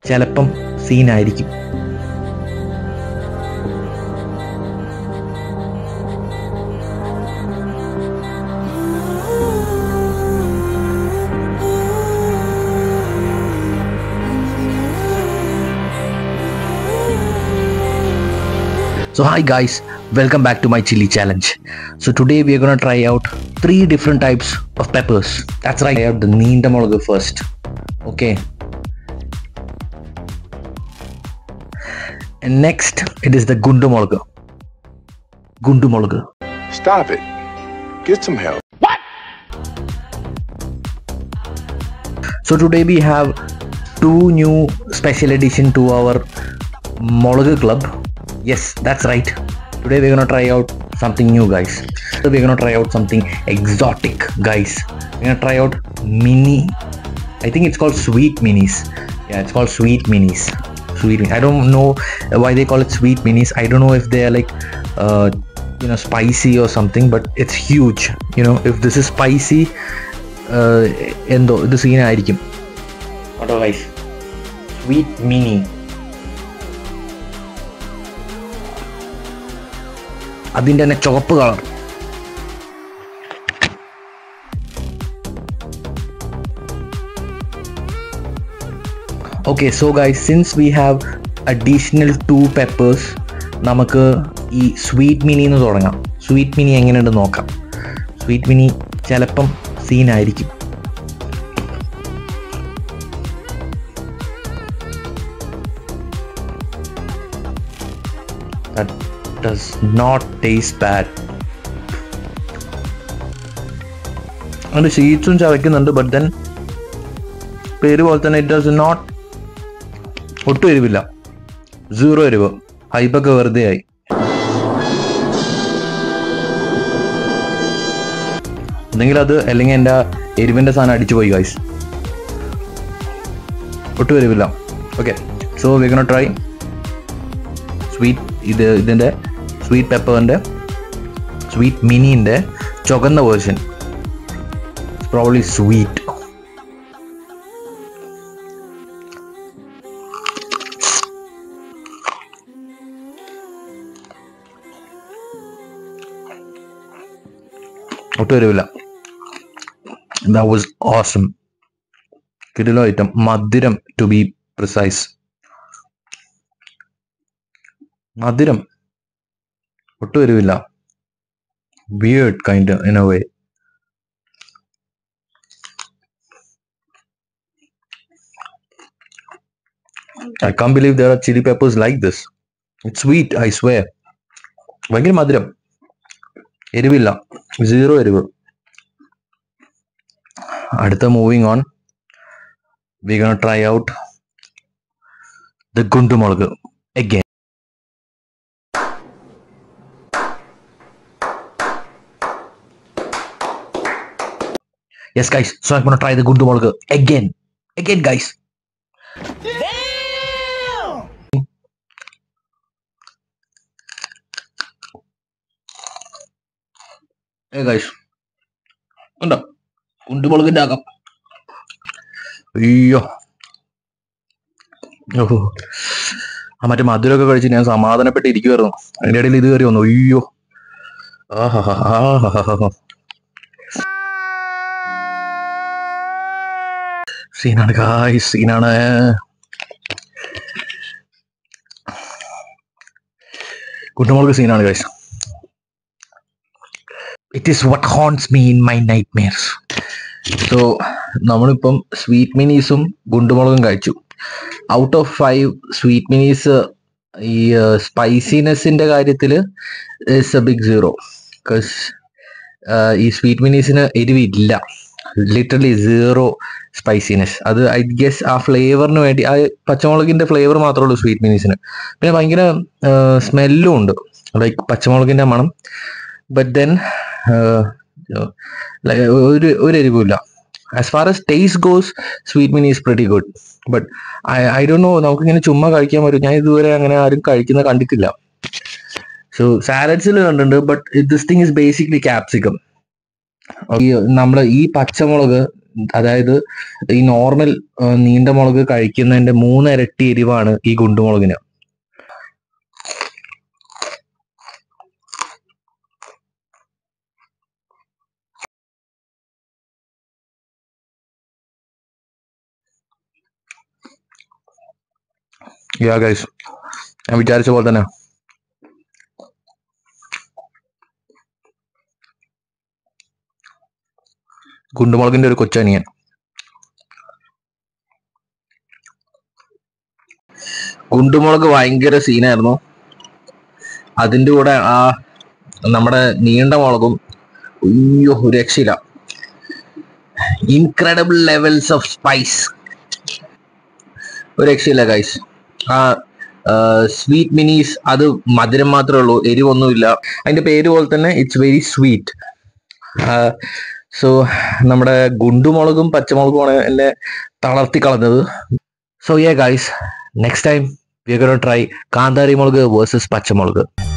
ചിലപ്പം സീനായിരിക്കും So hi guys, welcome back to my chili challenge. So today we are gonna try out three different types of peppers. That's right, I have the neenda molagu first. Okay. And next it is the gundu molagu. Gundu molagu. Stop it. Get some help. So today we have two new special edition to our Molaga Club. Yes, that's right. Today we're gonna try out something new, guys. So we're gonna try out something exotic, guys. We're gonna try out mini. I think it's called sweet minis. Yeah, it's called sweet minis. Sweet. Min- I don't know why they call it sweet minis. I don't know if they are like, uh, you know, spicy or something. But it's huge. You know, if this is spicy, uh, എന്തോ ഇത് സീനായിരിക്കും കേട്ടോ guys sweet mini അതിൻ്റെ തന്നെ ചുവപ്പ് colour okay so guys since we have additional two peppers നമുക്ക് ഈ sweet mini എന്ന് തുടങ്ങാം സ്വീറ്റ് മിനി എങ്ങനെയുണ്ട് നോക്കാം സ്വീറ്റ് മിനി ചിലപ്പം സീനായിരിക്കും that does not taste bad അതിൻ്റെ ഷീറ്റ്സും ചവയ്ക്കുന്നുണ്ട് ബട്ട് ദെൻ പേര് പോലെ തന്നെ ഇറ്റ് ഡസ് നോട്ട് ഒട്ടും എരിവില്ല സീറോ എരിവ് ഹൈപ്പൊക്കെ വെറുതെ ആയി എന്തെങ്കിലും അത് അല്ലെങ്കിൽ എൻ്റെ എരിവിൻ്റെ സാധനം അടിച്ചു പോയി ഗൈസ് ഒട്ടും എരിവില്ല okay so we gonna try sweet ഇത് ഇതിൻ്റെ സ്വീറ്റ് പെപ്പറിൻ്റെ സ്വീറ്റ് മിനിൻ്റെ ചുവന്ന വേർഷൻ പ്രോബ്ലി സ്വീറ്റ് ഒട്ടും വരില്ല ദാറ്റ് വാസ് ഓസം കിടിലോ ഐറ്റം മധുരം ടു ബി പ്രിസൈസ് മധുരം ഒട്ടും വരുവില്ല weird kind in a way I can't believe there are chili peppers like this. It's sweet, I swear. ഭയങ്കര മധുരം എരിവില്ല സീറോ എരിവ് അടുത്ത moving on we gonna try out the gundumulak again. Yes, guys. So I'm gonna try the gundu mulga again. Again, guys. Hey guys. ഉണ്ടോ കുണ്ടുമുളകിന്റെ അകം അയ്യോ ഓഹോ ആ മറ്റേ മധുരമൊക്കെ കഴിച്ച് ഞാൻ സമാധാനപ്പെട്ട് ഇരിക്കുമായിരുന്നു അതിന്റെ ഇടയിൽ ഇത് കയറി വന്നു അയ്യോ ആഹാ ആഹാ സീനാണ് കായ് സീനാണ് കുട്ടുമുളക് സീനാണ് കായ്സ് it is what haunts me in my nightmares so നമ്മളിപ്പം സ്വീറ്റ് മിനീസും ഗുണ്ടുമുളകും കഴിച്ചു out of five sweet minis ഈ സ്പൈസിനെസ്സിന്റെ കാര്യത്തിൽ it's a big zero because ഈ സ്വീറ്റ് മിനീസിന് എരിവില്ല ലിറ്ററലി സീറോ സ്പൈസിനെസ് അത് ഐ ഗസ് ആ ഫ്ലേവറിന് വേണ്ടി ആ പച്ചമുളകിന്റെ ഫ്ലേവർ മാത്രമേ ഉള്ളൂ സ്വീറ്റ് മിനീസിന് പിന്നെ ഭയങ്കര സ്മെല്ലും ഉണ്ട് ലൈക്ക് പച്ചമുളകിന്റെ മണം ബട്ട് ദെൻ ഒരു ഒരു എരിവുമില്ല as far as taste goes sweet mini is pretty good but I I ഡോ നോ നമുക്കിങ്ങനെ ചുമ്മാ കഴിക്കാൻ പറ്റും ഞാൻ ഇതുവരെ അങ്ങനെ ആരും കഴിക്കുന്ന കണ്ടിട്ടില്ല സോ സാലഡ്സിൽ കണ്ടിട്ടുണ്ട് but this thing is basically capsicum ഈ നമ്മൾ ഈ പച്ചമുളക് അതായത് ഈ നോർമൽ നീണ്ട മുളക് കഴിക്കുന്നതിന്റെ മൂന്നിരട്ടി എരിവാണ് ഈ ഗുണ്ടുമുളകിന് യാ ഗൈസ് ഞാൻ വിചാരിച്ച പോലെ തന്നെ ഗുണ്ടുമുളകിന്റെ ഒരു കൊച്ചനിയൻ ഗുണ്ടുമുളക് ഭയങ്കര സീനായിരുന്നു അതിന്റെ കൂടെ ആ നമ്മുടെ നീണ്ട മുളകും അയ്യോ ഒരു രക്ഷയില്ല ഇൻക്രെഡിബിൾ ലെവൽസ് ഓഫ് സ്പൈസ് ഒരു രക്ഷയില്ല ഗൈസ് ആ സ്വീറ്റ് മിനീസ് അത് മധുരം മാത്രമേ ഉള്ളൂ എരിവൊന്നുമില്ല അതിന്റെ പേര് പോലെ തന്നെ ഇറ്റ്സ് വെരി സ്വീറ്റ് സോ നമ്മുടെ ഗുണ്ടുമുളകും പച്ചമുളകുമാണ് എന്നെ തളർത്തി കളഞ്ഞത് so yeah guys next time we try kanthari mulaku versus പച്ചമുളക്